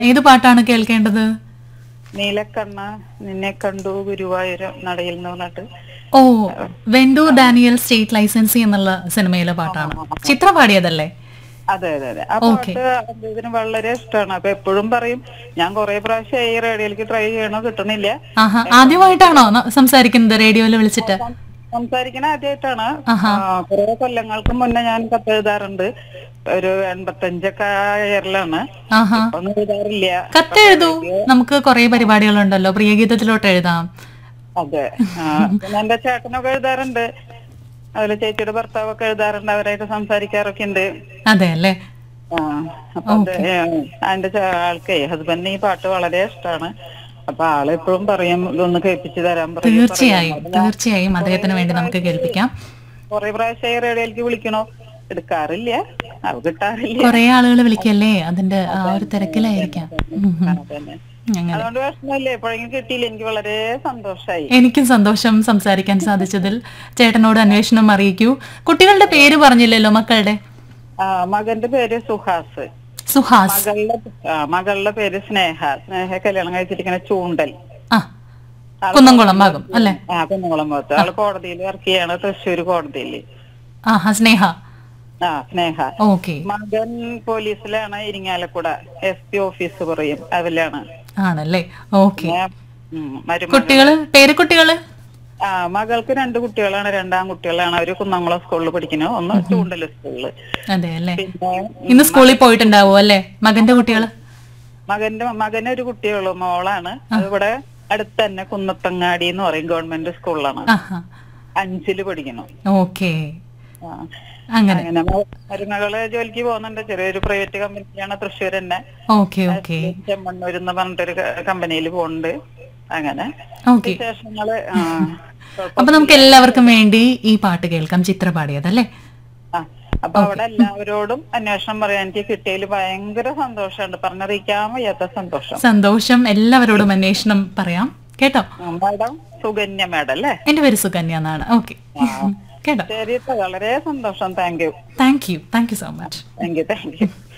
ഏത് പാട്ടാണ് കേൾക്കേണ്ടത് നീലക്കണ്ണ നിന്നെ കണ്ടു ഗുരുവായൂർ നടയിൽ എന്ന് പറഞ്ഞിട്ട് ഓ വെൻഡു ഡാനിയൽ സ്റ്റേറ്റ് ലൈസൻസി എന്നുള്ള സിനിമയിലെ പാട്ടാണ് ചിത്ര പാടിയതല്ലേ അതെ അതെ അതെ ആ പാട്ട് അദ്ദേഹത്തിന് വളരെ ഇഷ്ടമാണ് അപ്പൊ എപ്പോഴും പറയും ഞാൻ കുറെ പ്രാവശ്യം ഈ റേഡിയോയിലേക്ക് ട്രൈ ചെയ്യണോ കിട്ടണില്ല ആഹാ ആദ്യമായിട്ടാണോ ന- സംസാരിക്കുന്നത് റേഡിയോയിൽ വിളിച്ചിട്ട് സംസാരിക്കണ ആദ്യമായിട്ടാണ് കുറെ കൊല്ലങ്ങൾക്ക് മുന്നേ ഞാൻ കത്ത് എഴുതാറുണ്ട് ഒരു എൺപത്തഞ്ചൊക്കെ ഇയറിലാണ് ആഹാ ഒന്നും എഴുതാറില്ല കത്തെഴുതൂ നമുക്ക് കുറെ പരിപാടികളുണ്ടല്ലോ പ്രിയഗീതത്തിലോട്ട് എഴുതാം അതെ ആ, പിന്നെ എന്റെ ചേട്ടനൊക്കെ എഴുതാറുണ്ട് അതുപോലെ ചേച്ചിയുടെ ഭർത്താവൊക്കെ എഴുതാറുണ്ട് അവരായിട്ട് സംസാരിക്കാറൊക്കെ ഉണ്ട് അതെ അല്ലേ ആ അപ്പൊ അത് എന്റെ ചേ- ആൾക്കേ ഹസ്ബൻഡിന് ഈ പാട്ട് വളരെ ഇഷ്ടമാണ് അപ്പൊ ആള് എപ്പോഴും പറയും ഇതൊന്ന് കേൾപ്പിച്ചു തരാൻ പറയും തീർച്ചയായും തീർച്ചയായും അദ്ദേഹത്തിന് വേണ്ടി നമുക്ക് കേൾപ്പിക്കാം കുറെ പ്രാവശ്യം ഈ റേഡിയോയിലേക്ക് വിളിക്കണോ എടുക്കാറില്ല അത് കിട്ടാറില്ല കുറെ ആളുകൾ വിളിക്കല്ലേ അതിന്റെ ആ ഒരു തിരക്കിലായിരിക്കാം ഉം, ഉം. അതന്നെ അങ്ങനെ അതുകൊണ്ട് വിഷമമില്ലേ എപ്പോഴെങ്കിലും കിട്ടിയില്ല എനിക്ക് വളരെ സന്തോഷായി എനിക്കും സന്തോഷം സംസാരിക്കാൻ സാധിച്ചതിൽ ചേട്ടനോട് അന്വേഷണം അറിയിക്കൂ കുട്ടികളുടെ പേര് പറഞ്ഞില്ലല്ലോ മക്കളുടെ ആ മകന്റെ പേര് സുഹാസ് സുഹാസ് മകളുടെ ആ, മകളുടെ പേര് സ്നേഹ സ്നേഹ കല്യാണം കഴിച്ചിരിക്കുന്ന ചൂണ്ടൽ ആ കുന്നംകുളം ഭാഗം അല്ലേ ആ കുന്നംകുളം ഭാഗത്ത് ആള് കോടതിയിൽ വർക്ക് ചെയ്യാണ് തൃശ്ശൂർ കോടതിയിൽ ആഹാ സ്നേഹ ആ സ്നേഹ ഓക്കെ മകൻ പോലീസിലാണ് ഇരിങ്ങാലക്കുട എസ് പി ഓഫീസ് പറയും അതിലാണ് ആണല്ലേ ഓക്കെ പിന്നെ, ഉം, മരുമകൾ കുട്ടികള് പേരക്കുട്ടികള് ആ മകൾക്ക് രണ്ട് കുട്ടികളാണ് രണ്ടാം കുട്ടികളാണ് അവര് കുന്നംകുളം സ്കൂളിൽ പഠിക്കുന്നു ഒന്ന് ചൂണ്ടൽ സ്കൂളില് അതെ അല്ലേ പിന്നെ ഇന്ന് സ്കൂളിൽ പോയിട്ടുണ്ടാവോ അല്ലേ മകന്റെ കുട്ടികള് മകന്റെ മകന് ഒരു കുട്ടിയുള്ളൂ മോളാണ് അതിവിടെ അടുത്ത് തന്നെ കുന്നത്തങ്ങാടി എന്ന് പറയും ഗവൺമെന്റ് സ്കൂളിലാണ് ആഹാ അഞ്ചില് പഠിക്കുന്നു ഓക്കെ ആ. അങ്ങനെ അങ്ങനെ മ- മരുമകള് ജോലിക്ക് പോകുന്നുണ്ട് ചെറിയൊരു പ്രൈവറ്റ് കമ്പനിയാണ് തൃശ്ശൂർ തന്നെ ഓക്കെ ഓക്കെ ചെമ്മണ്ണൂർ എന്ന് പറഞ്ഞിട്ടൊരു കമ്പനിയിൽ പോകുന്നുണ്ട് അങ്ങനെ ഓക്കെ വിശേഷങ്ങള് ആ, കുഴപ്പം- അപ്പൊ നമുക്ക് എല്ലാവർക്കും വേണ്ടി ഈ പാട്ട് കേൾക്കാം ചിത്ര പാടിയതല്ലേ ആ, അപ്പൊ അവിടെ എല്ലാവരോടും അന്വേഷണം പറയാൻ എനിക്ക് കിട്ടിയതിൽ ഭയങ്കര സന്തോഷമുണ്ട് പറഞ്ഞറിയിക്കാൻ വയ്യാത്ത സന്തോഷം സന്തോഷം എല്ലാവരോടും അന്വേഷണം പറയാം കേട്ടോ ആ, മാഡം സുകന്യ മാഡം അല്ലേ എന്റെ പേര് സുകന്യ എന്നാണ് ഓക്കെ കേട്ടോ ശരി ട്ടോ, വളരെ സന്തോഷം thank you thank you thank you so much thank you thank U